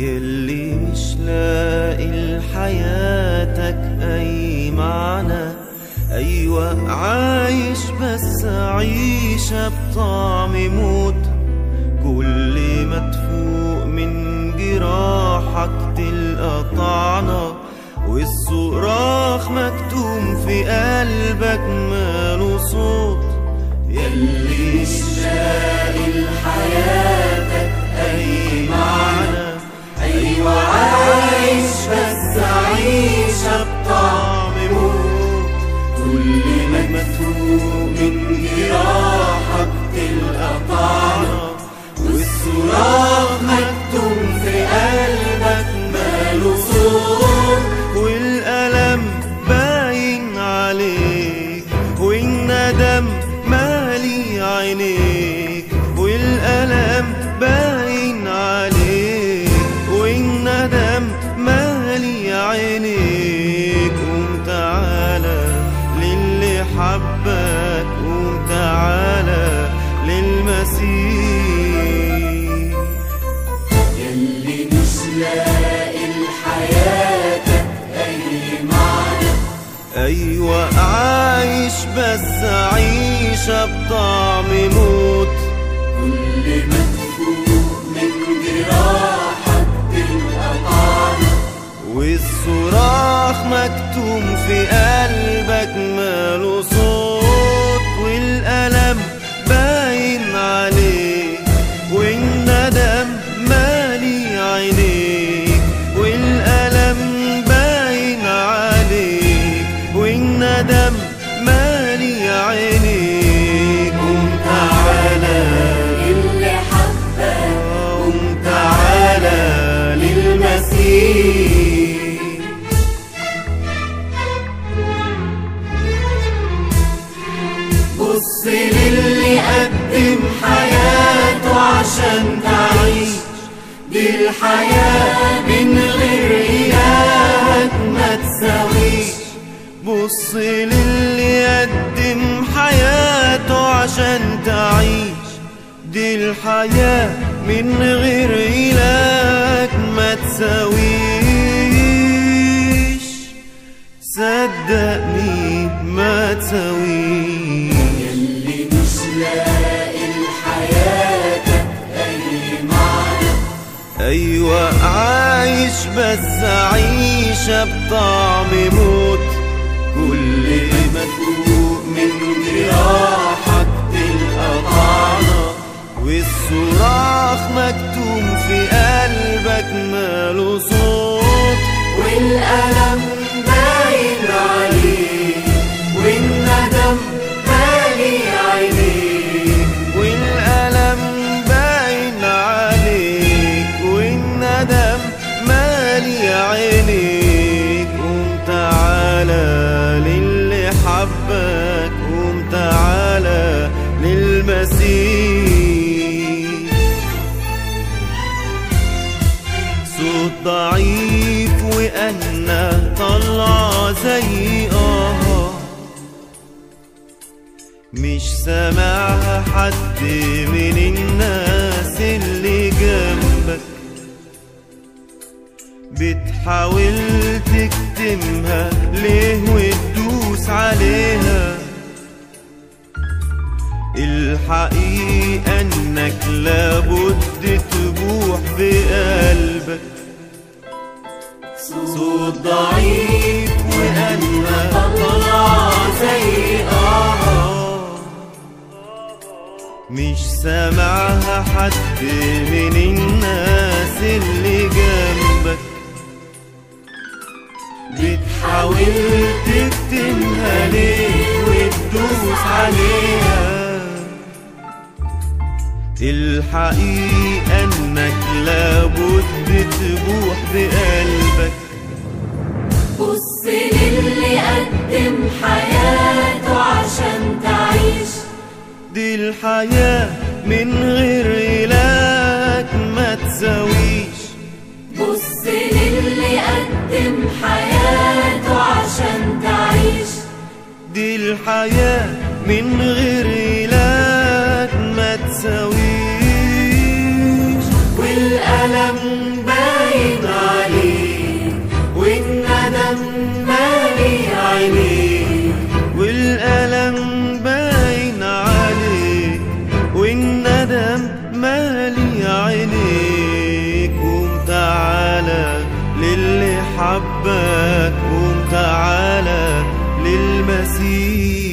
يلي مش لاقي لحياتك أي معنى أيوة عايش بس عيشة بطعم موت كل ما تفوق من جراحك تلقى طعنة والصراخ مكتوم في قلبك ماله صوت يلي مش لاقي لحياتك أي معنى أيوة عايش بس عيشة بطعم موت كل ما تفوق من جراحك تلقى طعنة والصراخ مكتوم في قلبك ماله صوت والألم باين عليك والندم مالي عينيك والألم باين عليك والندم مالي عينيك قوم تعالى للي حبك قوم تعالى للمسيح يلي مش لاقي لحياتك أي معنى أيوة عايش بس عيشة بطعم موت كل ما تفوق من جراحك تلقى طعنة والصراخ مكتوم في قلبك ماله صوت والألم باين عليك والندم مالي عينيك والألم باين عليك والندم مالي عينيك قوم تعالى اللي حبك قوم تعالى للمسيح بص للي قدم حياته عشان تعيش دي الحياة من غير إلهك ما تساويش بص للي قدم حياته عشان تعيش دي الحياة من غير إلهك ما تساويش صدقني ما تساويش يلي مش لاقي لحياتك أي معنى أيوة عايش بس عيشة بطعم موت كل ما تفوق من جراحك تلقى طعنة والصراخ مكتوم في قلبك ماله صوت والألم باين عليك والندم مالي عينيك والألم باين عليك والندم مالي عينيك قوم تعالى للي حبك قوم تعالى للمسيح صوت ضعيف وأنا طلع زي آه مش سامعها حد من الناس اللي جنبك بتحاول تكتمها ليه وتدوس عليها الحقيقة انك لابد تبوح بقلبك صوت ضعيف وانا طلع زي آه مش سامعها حد من الناس اللي جنبك بتحاول تكتمها ليه وتدوس عليها الحقيقة انك لابد تبوح بقلبك بص للي قدم حياته عشان تعيش دي الحياة من غير إلهك ما تساويش بص للي قدم حياته عشان تعيش دي الحياة من غير إلهك ما تساويش والألم باين حبك قوم تعالى للمسيح